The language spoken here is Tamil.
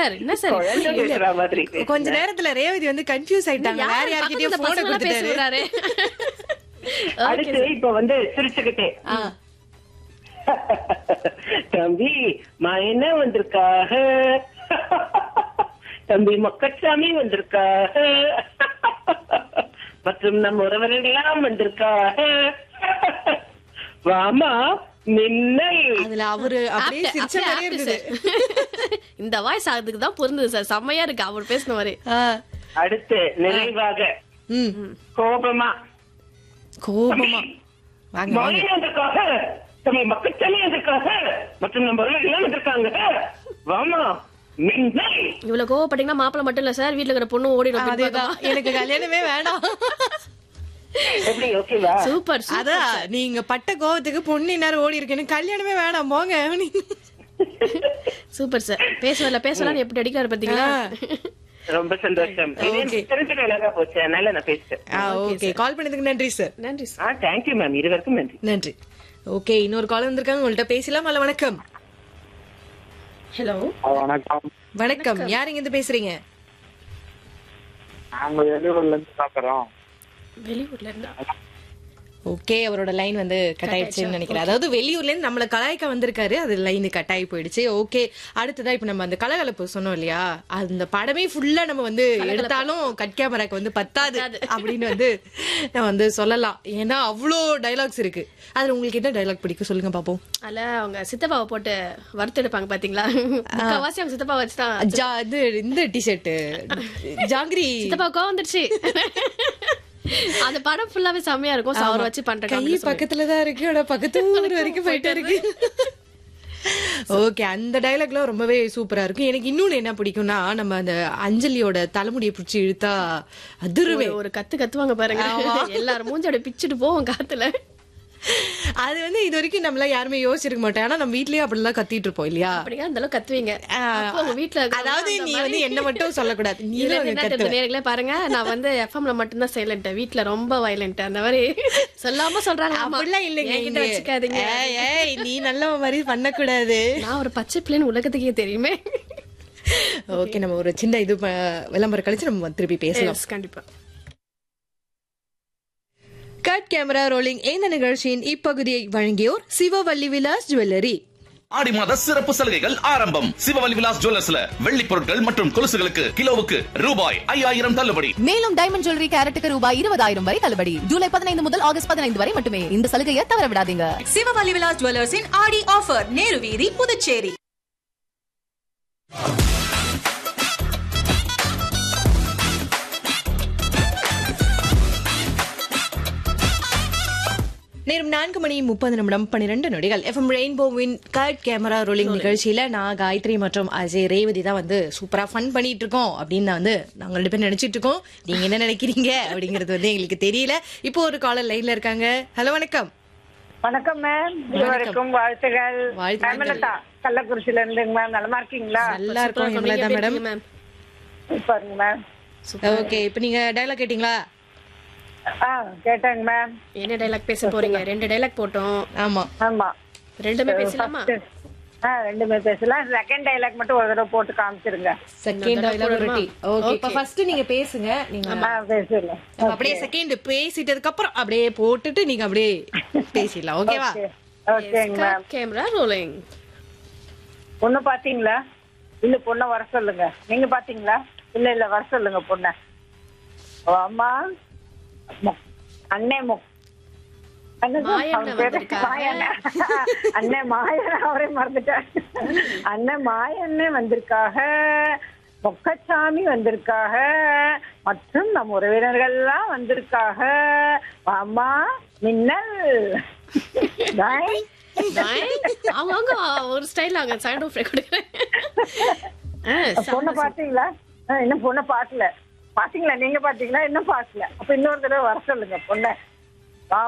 சார் என்ன சார் குழந்தை பேசுற மாதிரி கொஞ்ச நேரத்துல ரேவதி வந்து கன்ஃபியூஸ் ஆயிட்டாங்க வேற யார்கிட்டயும் போன கொடுத்துட்டாரு பேசுறாரு அடுத்து இப்ப வந்து சிரிச்சுக்கிட்டே தம்பி மயன வந்திருக்காக தம்பி மக்கச்சாமி வந்திருக்காக மற்றும் நம் உறவினர்கள்லாம் வந்திருக்காக வாமா மின்னல் அதுல அவரு அப்படியே After- சிரிச்ச after- மாதிரியே after இருந்தது sir. இந்த வாய்ஸ் அதுக்கு தான் பொருந்தது சார் செம்மையா இருக்கு அவர் பேசின மாதிரி ஆ, அடுத்து நிறைவாக ம் கோபமா கோபமா வாங்க வாங்க மயன வந்திருக்காக தம்பி மக்கச்சாமி வந்திருக்காக மற்றும் நம்ம உறவினர்கள்லாம் வந்திருக்காங்க வாமா மின்னல் இவ்வளவு கோவப்பட்டீங்கன்னா மாப்பிள்ள மட்டும் இல்ல சார் வீட்டுல இருக்கிற பொண்ணு ஓடிடும் அதேதான் எனக்கு கல்யாணமே வேணாம் எப்படி ஓகேவா சூப்பர் அதான் நீங்க பட்ட கோவத்துக்கு பொண்ணு நேரம் ஓடி இருக்கு எனக்கு கல்யாணமே வேணாம் போங்க சூப்பர் சார் பேசுவல பேசலாம் எப்படி அடிக்கிறாரு பாத்தீங்களா ரொம்ப சந்தோஷம் இது Okay. தெரிஞ்ச அழகா போச்சு அதனால நான் பேசுறேன் ஓகே கால் பண்ணதுக்கு நன்றி சார் நன்றி சார் ஆ தேங்க்யூ மேம் இருவருக்கும் நன்றி நன்றி ஓகே இன்னொரு கால் வந்திருக்காங்க உங்கள்ட்ட பேசலாம் அல்ல வணக்கம் ஹலோ வணக்கம் வணக்கம் யார் இங்க இருந்து பேசுறீங்க நாங்க வெளியூர்ல இருந்து பாக்குறோம் வெளியூர்ல இருந்தா ஓகே அவரோட லைன் வந்து கட் ஆயிடுச்சுன்னு நினைக்கிறேன் அதாவது வெளியூர்ல இருந்து நம்மள கலாய்க்க வந்திருக்காரு அது லைன் கட் ஆகி போயிடுச்சு ஓகே அடுத்ததா இப்ப நம்ம அந்த கலகலப்பு சொன்னோம் இல்லையா அந்த படமே ஃபுல்லா நம்ம வந்து எடுத்தாலும் கட் கேமராக்கு வந்து பத்தாது அப்படின்னு வந்து நம்ம வந்து சொல்லலாம் ஏன்னா அவ்வளோ டைலாக்ஸ் இருக்கு அதுல உங்களுக்கு என்ன டைலாக் பிடிக்கும் சொல்லுங்க பாப்போம் அதுல அவங்க சித்தப்பாவை போட்டு வறுத்தெடுப்பாங்க பாத்தீங்களா முக்காவாசி அவங்க சித்தப்பா வச்சுதான் ஜா இது இந்த டிஷர்ட் ஜாங்கிரி சித்தப்பா கோவம் வந்துருச்சு அந்த படம் ஃபுல்லாவே செம்மையா இருக்கும் So அவர் வச்சு பண்ற கை comedy சொல்லி. பக்கத்துல தான் இருக்கு ஆனா பக்கத்து ஊர் வரைக்கும் போயிட்டு இருக்கு ஓகே அந்த டைலாக்லாம் ரொம்பவே சூப்பரா இருக்கும் எனக்கு இன்னொன்னு என்ன பிடிக்கும்னா நம்ம அந்த அஞ்சலியோட தலைமுடியை பிடிச்சி இழுத்தா அதிருவே ஒரு- ஒரு கத்து கத்துவாங்க பாருங்க எல்லாரும் மூஞ்சோட பிச்சுட்டு போவோம் காத்துல அது வந்து இது வரைக்கும் நம்மள யாருமே யோசிச்சிருக்க மாட்டோம் ஆனா நம்ம வீட்லயே அப்படிலாம் கத்திட்டு இருப்போம் இல்லையா அப்படிங்க அந்த அளவுக்கு கத்துவீங்க ஆ, அப்போ உங்க வீட்டுல அதாவது நீ வந்து என்ன மட்டும் சொல்லக்கூடாது இதுல நீங்களும் இருந்து அங்க என்ன கத்துவ. தெரியுது நேர்களே பாருங்க நான் வந்து எஃப்எம்ல மட்டும்தான் சைலண்ட் வீட்ல ரொம்ப வயலண்ட் அந்த மாதிரி சொல்லாம சொல்றாங்க ஆமா. அப்படிலாம் இல்லைங்க என்கிட்ட இங்க. வச்சுக்காதீங்க ஏய், ஏய், நீ நல்ல மாதிரி பண்ணக்கூடாது நான் ஒரு பச்சை பிள்ளைன்னு உலகத்துக்கே தெரியுமே ஓகே நம்ம ஒரு சின்ன இது ப- விளம்பரம் கழிச்சு நம்ம திருப்பி பேசலாம் Yes, கண்டிப்பா கட் கேமரா ரோலிங் இந்த நிகழ்ச்சியின் இப்பகுதியை வழங்கியோர் சிவவல்லி விலாஸ் ஜுவல்லரி ஆடி மாத சிறப்பு சலுகைகள் ஆரம்பம் சிவவல்லி விலாஸ் ஜுவல்லர்ஸ்ல வெள்ளி பொருட்கள் மற்றும் கொலுசுகளுக்கு கிலோவுக்கு ரூபாய் ஐயாயிரம் தள்ளுபடி மேலும் டைமண்ட் ஜுவல்லரி கேரட்டுக்கு ரூபாய் இருபதாயிரம் வரை தள்ளுபடி ஜூலை பதினைந்து முதல் ஆகஸ்ட் பதினைந்து வரை மட்டுமே இந்த சலுகையை தவற விடாதீங்க சிவவல்லி விலாஸ் ஜுவல்லர்ஸின் ஆடி ஆஃபர் நேரு வீதி புதுச்சேரி நேரம் நான்கு மணி முப்பது நிமிடம் பன்னிரெண்டு நொடிகள் எஃப்எம் ரெயின்போவின் கட் கேமரா ரோலிங் நிகழ்ச்சியில நான் காயத்ரி மற்றும் அஜய் ரேவதி தான் வந்து சூப்பரா ஃபன் பண்ணிட்டு இருக்கோம் அப்படின்னு வந்து நாங்க ரெண்டு பேரும் நினைச்சிட்டு இருக்கோம் நீங்க என்ன நினைக்கிறீங்க அப்படிங்கிறது வந்து எங்களுக்கு தெரியல இப்போ ஒரு காலர் லைன்ல இருக்காங்க ஹலோ வணக்கம் வணக்கம் மேம் இருவருக்கும் வாழ்த்துகள் வாழ்த்துக்கள். ஹேமலதா கள்ளக்குறிச்சியில இருந்துங்க மேம் நலமா இருக்கீங்களா நல்லா இருக்கும் சூப்பரா ஹேமலதா நீங்க மேடம் எப்படி இருக்கீங்க, ma'am? பாருங்க மேம் ஓகே இப்போ நீங்க டயலாக் கேட்டிங்களா ஆ கேட்டேங்க மேம் என்ன டைலாக் பேச போறீங்க ரெண்டு டைலாக் போட்டோம் ஆமா ஆமா ரெண்டுமே பேசலாமா ஆ ரெண்டுமே பேசலாம் செகண்ட் டைலாக் மட்டும் ஒரு தடவை போட்டு காமிச்சிருங்க செகண்ட் டயலாக் ஒரு டி ஓகே இப்போ ஃபர்ஸ்ட் நீங்க பேசுங்க நீங்க ஆ பேசிடலாம் நம்ம அப்படியே செகண்ட் பேசிட்டதுக்கு அப்புறம் அப்படியே போட்டுட்டு நீங்க அப்படியே பேசிடலாம் ஓகேவா ஓகேங்க மேம் கேமரா ரோலிங் பொண்ணு பாத்தீங்களா இல்ல பொண்ணை வர சொல்லுங்க நீங்க பாத்தீங்களா இல்ல இல்ல வர சொல்லுங்க பொண்ண அம்மா மு- அண்ணே மு அண்ணன் மாயண்ணன் அவர் பேரு வந்திருக்காங்க. மாயண்ணன். அண்ணன் மாயன் அவரே மறந்துட்டேன் அண்ணன் மாயண்ணே வந்திருக்காக மொக்கச்சாமி வந்திருக்காக மற்றும் நம் உறவினர்கள்லாம் வந்திருக்காக அம்மா மின்னல் Bye. அவங்க அவங்க ஒரு ஸ்டைல் அவங்க சைடு ஆஃப் கொடுக்குறேன் பொண்ணை பாத்தீங்களா ஆ, இன்னும் பொண்ணை பாக்கல பாத்தீங்களா நீங்க பாத்தீங்களா இன்னும் பாக்கல அப்ப இன்னொரு தடவை வர சொல்லுங்க பொண்ணை